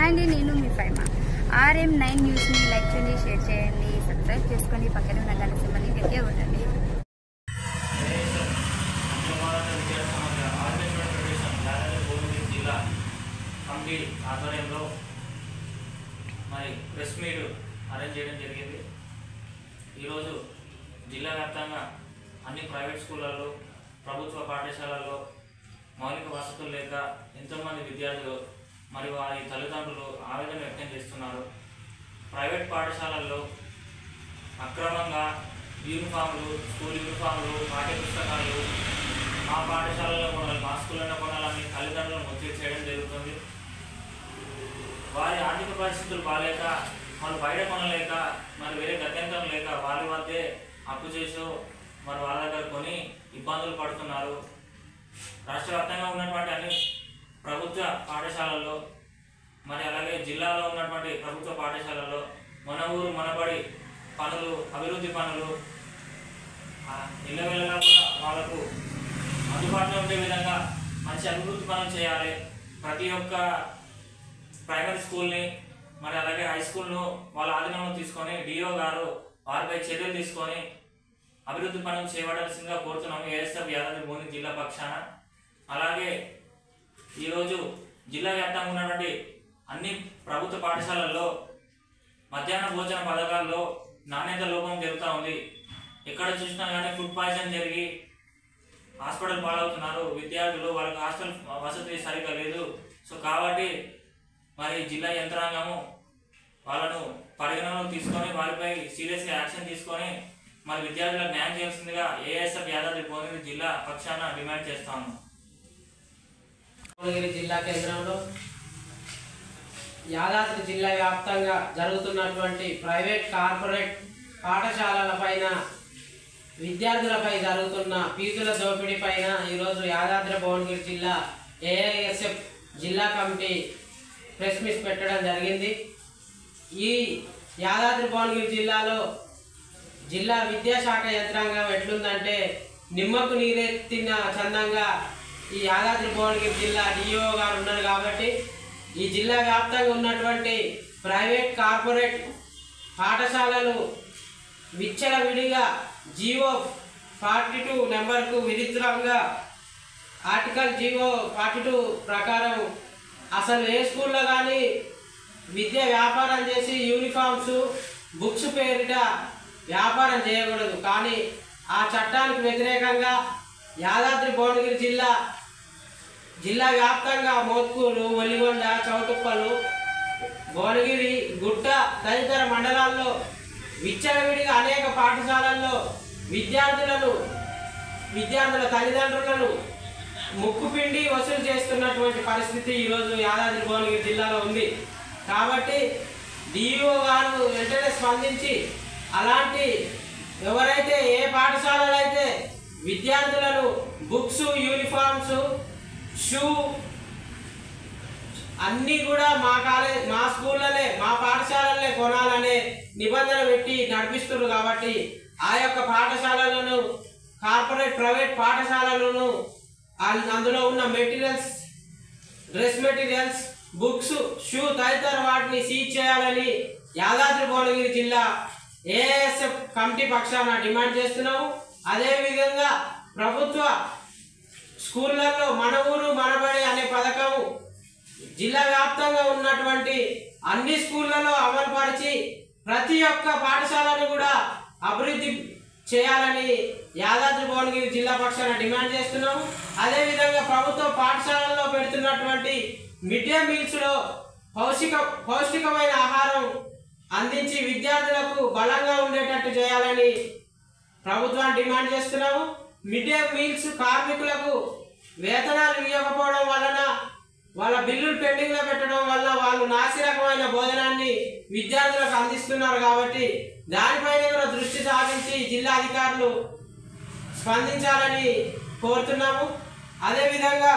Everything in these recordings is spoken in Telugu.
హాయ్ అండి నేను మీ ఫైమా ఆర్ఎం నైన్ న్యూస్ని లైక్ చేయండి షేర్ చేయండి సబ్స్క్రైబ్ చేసుకోండి పక్కన ఉన్న గంట సింబల్ని గట్టిగా కొట్టండి జిల్లా కమిటీ ఆధ్వర్యంలో మరి ప్రెస్ మీట్ అరేంజ్ చేయడం జరిగింది ఈరోజు జిల్లా వ్యాప్తంగా అన్ని ప్రైవేట్ స్కూళ్ళల్లో ప్రభుత్వ పాఠశాలల్లో మౌలిక వసతులు లేక ఎంతోమంది విద్యార్థులు మరియు వారి తల్లిదండ్రులు ఆవేదన వ్యక్తం చేస్తున్నారు ప్రైవేట్ పాఠశాలల్లో అక్రమంగా యూనిఫామ్లు స్కూల్ యూనిఫామ్లు పాఠ్య పుస్తకాలు మా పాఠశాలలో కొనాలి మా స్కూల్లో కొనాలని తల్లిదండ్రులను ఒత్తిడి చేయడం జరుగుతుంది వారి ఆర్థిక పరిస్థితులు బాగాలేక వాళ్ళు బయట కొనలేక మరి వేరే గత్యంతరం లేక వాళ్ళ వద్దే అప్పు చేసో మరి వాళ్ళ దగ్గర కొని ఇబ్బందులు పడుతున్నారు రాష్ట్ర వ్యాప్తంగా ఉన్నటువంటి అన్ని ప్రభుత్వ పాఠశాలల్లో మరి అలాగే జిల్లాలో ఉన్నటువంటి ప్రభుత్వ పాఠశాలల్లో మన ఊరు మనబడి పనులు అభివృద్ధి పనులు ఆ, ఇళ్ళవేళలా కూడా వాళ్ళకు అందుబాటులో ఉండే విధంగా మంచి అభివృద్ధి పనులు చేయాలి ప్రతి ఒక్క ప్రైమరీ స్కూల్ని మరి అలాగే హై స్కూల్ను వాళ్ళ ఆధీనంలో తీసుకొని డిఓ గారు వారిపై చర్యలు తీసుకొని అభివృద్ధి పనులు చేయవలసిందిగా కోరుతున్నాము ఏఎస్ఎఫ్ యాదాద్రి భువనగిరి జిల్లా పక్షాన అలాగే ఈరోజు జిల్లా వ్యాప్తంగా ఉన్నటువంటి అన్ని ప్రభుత్వ పాఠశాలల్లో మధ్యాహ్న భోజన పథకాల్లో నాణ్యత లోపం జరుగుతూ ఉంది ఎక్కడ చూసినా కానీ ఫుడ్ పాయిజన్ జరిగి హాస్పిటల్ పాలవుతున్నారు విద్యార్థులు వాళ్ళకి హాస్టల్ వసతి సరిగ్గా లేదు సో కాబట్టి మరి జిల్లా యంత్రాంగము వాళ్ళను పరిగణనలోకి తీసుకొని వారిపై సీరియస్గా యాక్షన్ తీసుకొని మరి విద్యార్థులకు న్యాయం చేయాల్సిందిగా ఏఎస్ఎఫ్ యాదాద్రి భువనగిరి జిల్లా పక్షాన డిమాండ్ చేస్తాము భువనగిరి జిల్లా కేంద్రంలో యాదాద్రి జిల్లా వ్యాప్తంగా జరుగుతున్నటువంటి ప్రైవేట్ కార్పొరేట్ పాఠశాలల పైన విద్యార్థులపై జరుగుతున్న ఫీజుల దోపిడీ పైన ఈరోజు యాదాద్రి భువనగిరి జిల్లా ఏఐఎస్ఎఫ్ జిల్లా కమిటీ ప్రెస్ మీట్ పెట్టడం జరిగింది ఈ యాదాద్రి భువనగిరి జిల్లాలో జిల్లా విద్యాశాఖ యంత్రాంగం ఎట్లుందంటే నిమ్మకు నీరెత్తిన చందంగా ఈ యాదాద్రి భువనగిరి జిల్లా డిఓ గారు ఉన్నారు కాబట్టి ఈ జిల్లా వ్యాప్తంగా ఉన్నటువంటి ప్రైవేట్ కార్పొరేట్ పాఠశాలలు విచ్చలవిడిగా జీవో ఫార్టీ టూ నెంబర్కు విరుద్ధంగా ఆర్టికల్ జీవో ఫార్టీ టూ ప్రకారం అసలు ఏ స్కూల్లో కానీ విద్య వ్యాపారం చేసి యూనిఫామ్స్ బుక్స్ పేరిట వ్యాపారం చేయకూడదు కానీ ఆ చట్టానికి వ్యతిరేకంగా యాదాద్రి భువనగిరి జిల్లా జిల్లా వ్యాప్తంగా మోత్కూరు ఒలిగొండ చౌటుప్పలు భువనగిరి గుట్ట తదితర మండలాల్లో విచ్చలవిడిగా అనేక పాఠశాలల్లో విద్యార్థులను విద్యార్థుల తల్లిదండ్రులను ముక్కుపిండి వసూలు చేస్తున్నటువంటి పరిస్థితి ఈరోజు యాదాద్రి భువనగిరి జిల్లాలో ఉంది కాబట్టి డిఈఓ గారు వెంటనే స్పందించి అలాంటి ఎవరైతే ఏ పాఠశాలలో అయితే విద్యార్థులను బుక్స్ యూనిఫామ్స్ షూ అన్నీ కూడా మా కాలేజ్ మా స్కూళ్ళనే మా పాఠశాలలనే కొనాలనే నిబంధన పెట్టి నడిపిస్తున్నారు కాబట్టి ఆ యొక్క పాఠశాలలను కార్పొరేట్ ప్రైవేట్ పాఠశాలలను అల్- అందులో ఉన్న materials dress materials books shoe తదితర వాటిని సీజ్ చేయాలని యాదాద్రి భువనగిరి జిల్లా ఏఎస్ఎఫ్ కమిటీ పక్షాన డిమాండ్ చేస్తున్నాము అదేవిధంగా ప్రభుత్వ స్కూళ్ళల్లో మన ఊరు మనబడి అనే పథకము జిల్లా వ్యాప్తంగా ఉన్నటువంటి అన్ని స్కూళ్ళలో అమలుపరిచి ప్రతి ఒక్క పాఠశాలను కూడా అభివృద్ధి చేయాలని యాదాద్రి భువనగిరి జిల్లా పక్షాన డిమాండ్ చేస్తున్నాము అదేవిధంగా ప్రభుత్వ పాఠశాలల్లో పెడుతున్నటువంటి మిడ్ డే మీల్స్లో పౌష్టిక పౌష్టికమైన ఆహారం అందించి విద్యార్థులకు బలంగా ఉండేటట్టు చేయాలని ప్రభుత్వాన్ని డిమాండ్ చేస్తున్నాము మిడ్ డే మీల్స్ కార్మికులకు వేతనాలు ఇవ్వకపోవడం వలన వాళ్ళ బిల్లులు పెండింగ్ లో పెట్టడం వల్ల వాళ్ళు నాసి రకమైన భోజనాన్ని విద్యార్థులకు అందిస్తున్నారు కాబట్టి దానిపైన కూడా దృష్టి సారించి జిల్లా అధికారులు స్పందించాలని కోరుతున్నాము అదేవిధంగా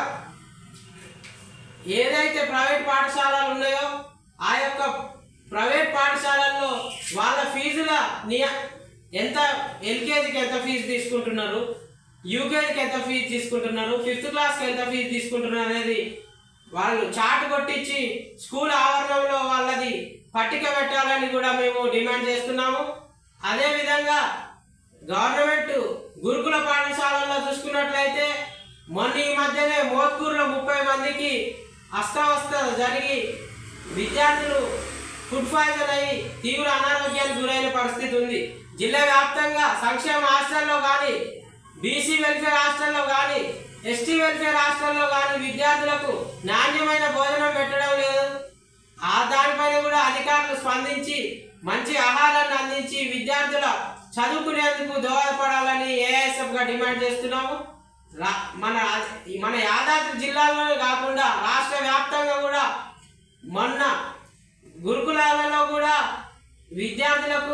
ఏదైతే ప్రైవేట్ పాఠశాలలు ఉన్నాయో ఆ యొక్క ప్రైవేట్ పాఠశాలల్లో వాళ్ళ ఫీజుల నియ ఎంత ఎల్కేజీకి ఎంత ఫీజు తీసుకుంటున్నారు యూకేజీకి ఎంత ఫీజు తీసుకుంటున్నారు ఫిఫ్త్ క్లాస్కి ఎంత ఫీజు తీసుకుంటున్నారు అనేది వాళ్ళు చాటు కొట్టించి స్కూల్ ఆవరణంలో వాళ్ళది పట్టిక పెట్టాలని కూడా మేము డిమాండ్ చేస్తున్నాము అదేవిధంగా గవర్నమెంట్ గురుకుల పాఠశాలల్లో చూసుకున్నట్లయితే మొన్న ఈ మధ్యనే మోత్కూరులో ముప్పై మందికి అస్తవస్త జరిగి విద్యార్థులు ఫుడ్ పాయిజన్ అయ్యి తీవ్ర అనారోగ్యానికి గురైన పరిస్థితి ఉంది జిల్లా వ్యాప్తంగా సంక్షేమ హాస్టల్లో కానీ బీసీ వెల్ఫేర్ హాస్టల్లో కానీ ఎస్టీ వెల్ఫేర్ హాస్టల్లో కానీ విద్యార్థులకు నాణ్యమైన భోజనం పెట్టడం లేదు ఆ దానిపైన కూడా అధికారులు స్పందించి మంచి ఆహారాన్ని అందించి విద్యార్థుల చదువుకునేందుకు దోహదపడాలని ఏఐఎస్ఎఫ్ గా డిమాండ్ చేస్తున్నాము రా- మన మన యాదాద్రి జిల్లాలోనే కాకుండా రాష్ట్ర వ్యాప్తంగా కూడా మొన్న గురుకులాలలో కూడా విద్యార్థులకు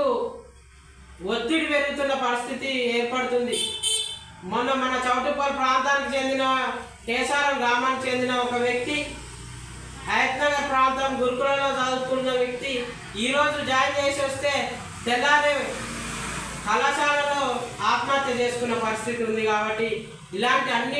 ఒత్తిడి పెరుగుతున్న పరిస్థితి ఏర్పడుతుంది మొన్న మన చౌటుప్పల్ ప్రాంతానికి చెందిన కేసారం గ్రామానికి చెందిన ఒక వ్యక్తి హయత్నగర్ ప్రాంతం గురుకులలో చదువుకున్న వ్యక్తి ఈరోజు జాయిన్ చేసి వస్తే తెల్లారి కళాశాలలో ఆత్మహత్య చేసుకున్న పరిస్థితి ఉంది కాబట్టి ఇలాంటి అన్ని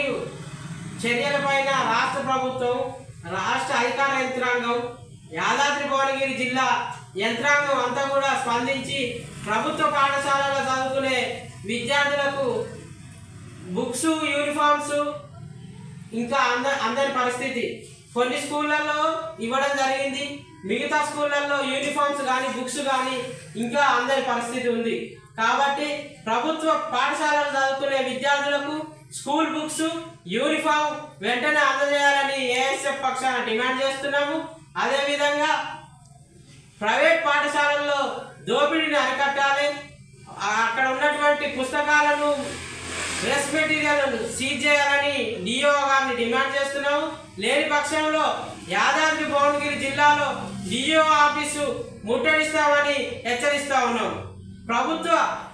చర్యలపైన రాష్ట్ర ప్రభుత్వం రాష్ట్ర అధికార యంత్రాంగం యాదాద్రి భువనగిరి జిల్లా యంత్రాంగం అంతా కూడా స్పందించి ప్రభుత్వ పాఠశాలలో చదువుకునే విద్యార్థులకు బుక్స్ యూనిఫామ్స్ ఇంకా అంద అందరి పరిస్థితి కొన్ని స్కూళ్ళల్లో ఇవ్వడం జరిగింది మిగతా స్కూళ్ళల్లో యూనిఫామ్స్ కానీ బుక్స్ కానీ ఇంకా అందరి పరిస్థితి ఉంది కాబట్టి ప్రభుత్వ పాఠశాలలు చదువుకునే విద్యార్థులకు స్కూల్ బుక్స్ యూనిఫామ్ వెంటనే అందజేయాలని ఏఎస్ఎఫ్ పక్షాన డిమాండ్ చేస్తున్నాము అదేవిధంగా ప్రైవేట్ పాఠశాలల్లో దోపిడీని అరికట్టాలి ఆ అక్కడ ఉన్నటువంటి పుస్తకాలను డ్రెస్ మెటీరియల్ సీజ్ చేయాలని డిఓ గారిని డిమాండ్ చేస్తున్నాము లేని పక్షంలో యాదాద్రి భువనగిరి జిల్లాలో డిఓ ఆఫీసు ముట్టడిస్తామని హెచ్చరిస్తా ఉన్నాం ప్రభుత్వ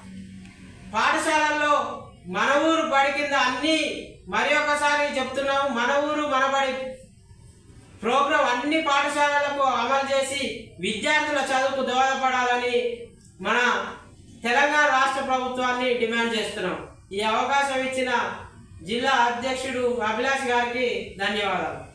పాఠశాలల్లో మన ఊరు బడి కింద అన్ని మరి ఒకసారి చెప్తున్నాము మన ఊరు మన బడి ప్రోగ్రాం అన్ని పాఠశాలలకు అమలు చేసి విద్యార్థుల చదువుకు దోహదపడాలని మన తెలంగాణ రాష్ట్ర ప్రభుత్వాన్ని డిమాండ్ చేస్తున్నాం ఈ అవకాశం ఇచ్చిన జిల్లా అధ్యక్షుడు అభిలాష్ గారికి ధన్యవాదాలు